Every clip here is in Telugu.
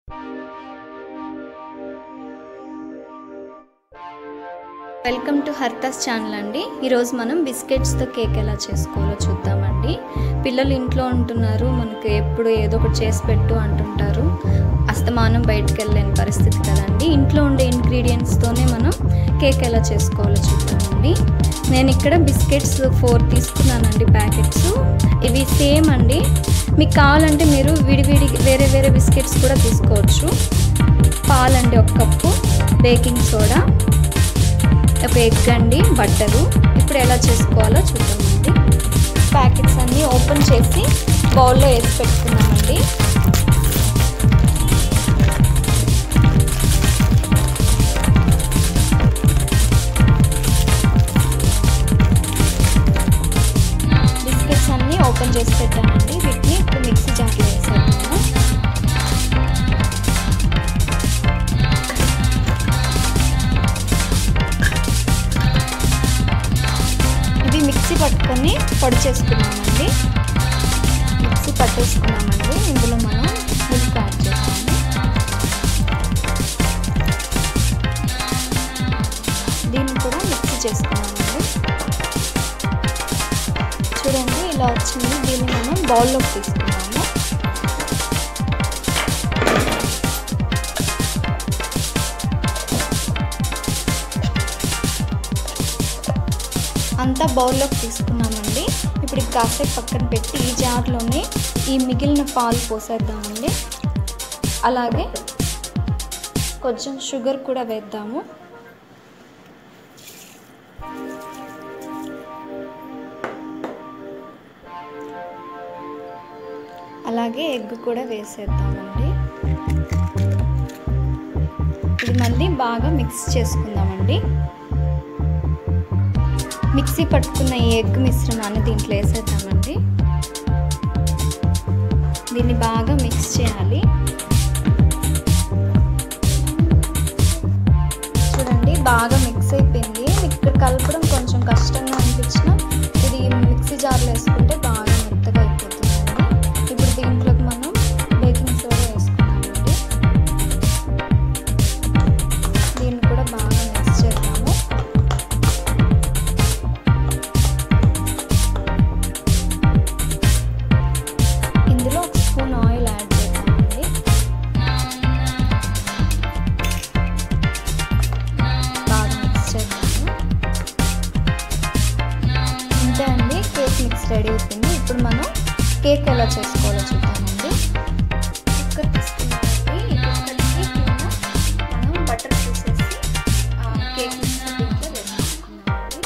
వెల్కమ్ టు హర్తాస్ ఛానల్ అండి ఈరోజు మనం బిస్కెట్స్తో కేక్ ఎలా చేసుకోవాలో చూద్దామండి పిల్లలు ఇంట్లో ఉంటున్నారు మనకు ఎప్పుడు ఏదో ఒకటి చేసి పెట్టు అంటుంటారు అస్తమానం బయటకు వెళ్ళలేని పరిస్థితి కదండి ఇంట్లో ఉండే ఇంగ్రీడియంట్స్తోనే మనం కేక్ ఎలా చేసుకోవాలో చూద్దామండి నేను ఇక్కడ బిస్కెట్స్ ఫోర్ తీసుకున్నానండి ప్యాకెట్స్ ఇవి సేమ్ అండి మీకు కావాలంటే మీరు విడివిడి వేరే వేరే బిస్కెట్స్ కూడా తీసుకోవచ్చు పాలండి ఒక కప్పు బేకింగ్ సోడా ఒక ఎగ్ అండి బట్టరు ఇప్పుడు ఎలా చేసుకోవాలో చూద్దామండి ప్యాకెట్స్ అన్నీ ఓపెన్ చేసి బౌల్లో వేసి పెట్టుకున్నామండి బిస్కెట్స్ అన్నీ ఓపెన్ చేసి పెట్టామండి వీటిని ఇప్పుడు మిక్సీ జార్లో వేసేద్దాము ఇవి మిక్సీ పట్టుకొని పొడి చేసుకున్నామండి మిక్సీ పట్టేసుకున్నామండి ఇందులో మనం మిల్క్ యాడ్ చేస్తాము దీన్ని కూడా మిక్సీ చేసుకున్నామండి చూడండి ఇలా వచ్చింది దీన్ని మనం బౌల్లోకి తీసుకున్నాము అంతా బౌల్లోకి తీసుకున్నామండి ఇప్పుడు ఇది కాసేపు పక్కన పెట్టి ఈ జార్లోనే ఈ మిగిలిన పాలు పోసేద్దామండి అలాగే కొంచెం షుగర్ కూడా వేద్దాము అలాగే ఎగ్ కూడా వేసేద్దామండి ఇది మళ్ళీ బాగా మిక్స్ చేసుకుందామండి మిక్సీ పట్టుకున్న ఈ ఎగ్ మిశ్రమాన్ని దీంట్లో వేసేద్దామండి దీన్ని బాగా మిక్స్ చేయాలి చూడండి బాగా మిక్స్ అయిపోయింది ఇక్కడ కలపడం కొంచెం కష్టంగా అనిపించిన ఇది మిక్సీ జార్లో వేసుకుంటే బాగా మెత్తగా అయిపోతుందండి ఇప్పుడు దీంట్లోకి మనం బేకింగ్ సోడా వేసుకున్నామండి దీన్ని కూడా బాగా మిక్స్ చేద్దాము ఇందులో ఒక స్పూన్ ఆయిల్ యాడ్ చేద్దామండి బాగా మిక్స్ చేద్దాము ఇంతే అండి కేక్ మిక్స్ రెడీ అయిపోయింది ఇప్పుడు మనం కేక్ ఎలా చేసుకోవాలో చూద్దామండి కుక్కర్ తీసుకున్నామండి ఈ కుక్కర్కి కింద మనం బటర్ తీసేసి ఆ, కేక్ మిక్స్ దీంట్లో వేసేసుకున్నామండి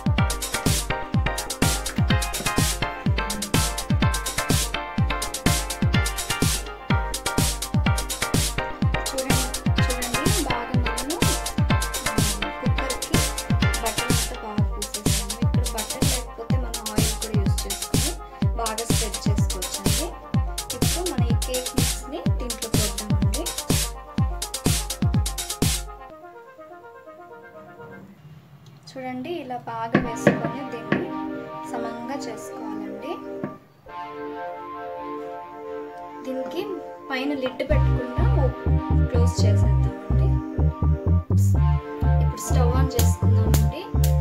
చూడండి చూడండి బాగా మనము కుక్కర్కి బటర్ అంతా బాగా పూసేసాము ఇక్కడ బటర్ లేకపోతే మనం ఆయిల్ కూడా యూస్ చేసుకొని బాగా స్ప్రెడ్ చేసుకోవచ్చండి ఇప్పుడు మన ఈ కేక్ మిక్స్ని దీంట్లో పోద్దామండి చూడండి ఇలా బాగా వేసుకొని దీన్ని సమంగా చేసుకోవాలండి దీనికి పైన లిడ్ పెట్టకుండా క్లోజ్ చేసేద్దామండి ఇప్పుడు స్టవ్ ఆన్ చేసుకుందామండి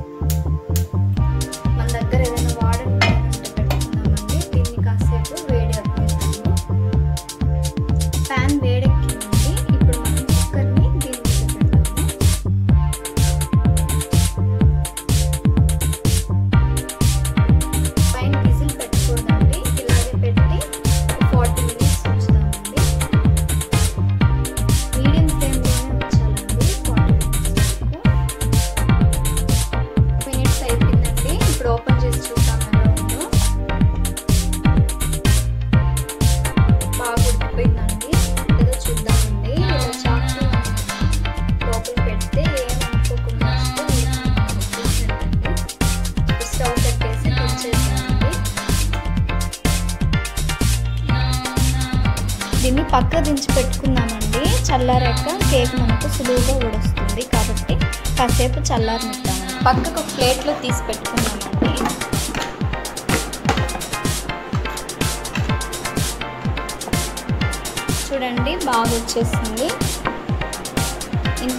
మన దగ్గర ఏదైనా వాడని ప్యాన్ ఉంటే పెట్టుకుందామండి దీన్ని కాసేపు వేడి అప్పేద్దాము ప్యాన్ వేడెక్కిందండి ఇప్పుడు మనం కుక్కర్ని దీని మీద పెడదాము పైన విజిల్ పెట్టుకోదండి ఇలాగే పెట్టి ఫార్టీ మినిట్స్ ఉంచుదామండి మీడియం ఫ్లేమ్లోనే ఉంచాలండి ఫార్టీ మినిట్స్ వరకు మినిట్స్ అయిపోయిందండి ఇప్పుడు ఓపెన్ చేసి చూద్దాం ఎలా ఉందో బాగా ఉడికిపోయిందండి ఏదో చూద్దామండి ఇలా చాకు లోపల పెడితే ఏమనుకోకుండా వస్తే చూసినట్టండి స్టవ్ పెట్టేసి తెచ్చేద్దామండి దీన్ని పక్క దించి పెట్టుకుందామండి చల్లారాక కేక్ మనకు సులువుగా ఊడొస్తుంది కాబట్టి కాసేపు చల్లారనిద్దామండి పక్కకు ఒక ప్లేట్లో తీసి పెట్టుకుందామండి చూడండి బాగా వచ్చేసింది ఇన్-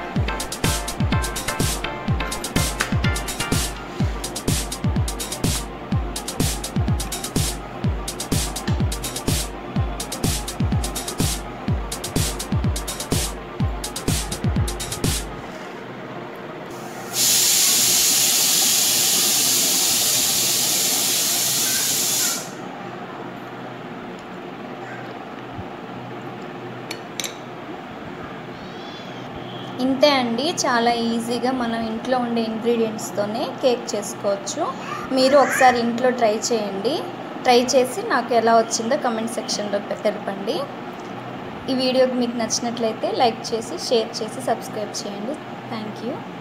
ఇంతే అండి చాలా ఈజీగా మనం ఇంట్లో ఉండే ఇంగ్రీడియంట్స్తోనే కేక్ చేసుకోవచ్చు మీరు ఒకసారి ఇంట్లో ట్రై చేయండి ట్రై చేసి నాకు ఎలా వచ్చిందో కమెంట్ సెక్షన్లో తెలపండి ఈ వీడియో మీకు నచ్చినట్లయితే లైక్ చేసి షేర్ చేసి సబ్స్క్రైబ్ చేయండి థ్యాంక్ యూ